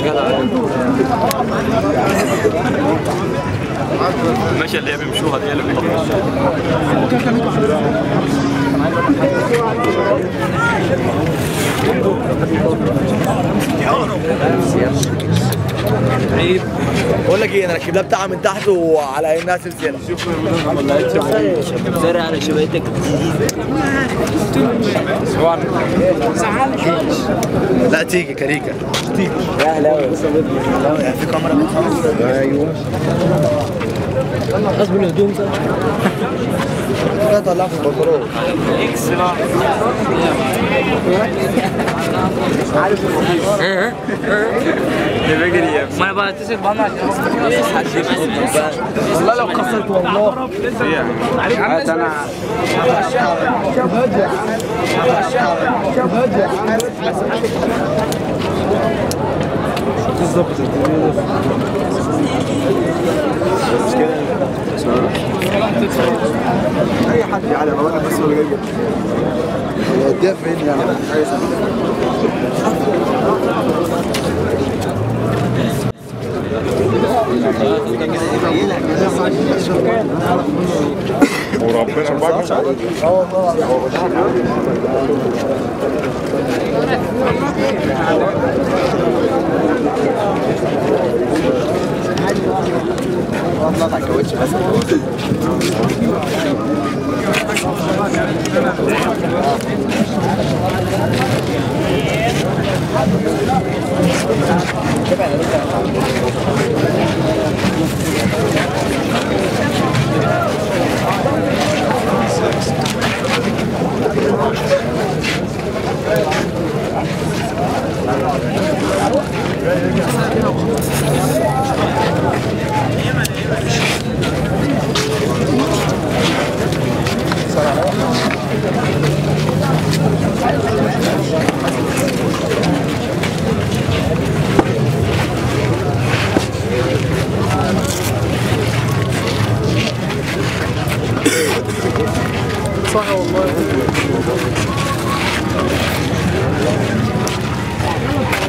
المشي اللي بيمشوها دي اللي بيطلعوا بقول لك ايه انا ركب لها بتاعها من تحت وعلى انها سلسله زرع على شبيتك لا تيجي كاريكا يا هلا في كاميرا ايوه غصب الهدوم ده لا طلع في البنطلون ما انا بتصل بهم عشان والله لو خسرت والله اي حد يعني بقول لك بس هو اللي جاي وديها فين يعني وربنا بقى اطلع على الكاوتش بس صح والله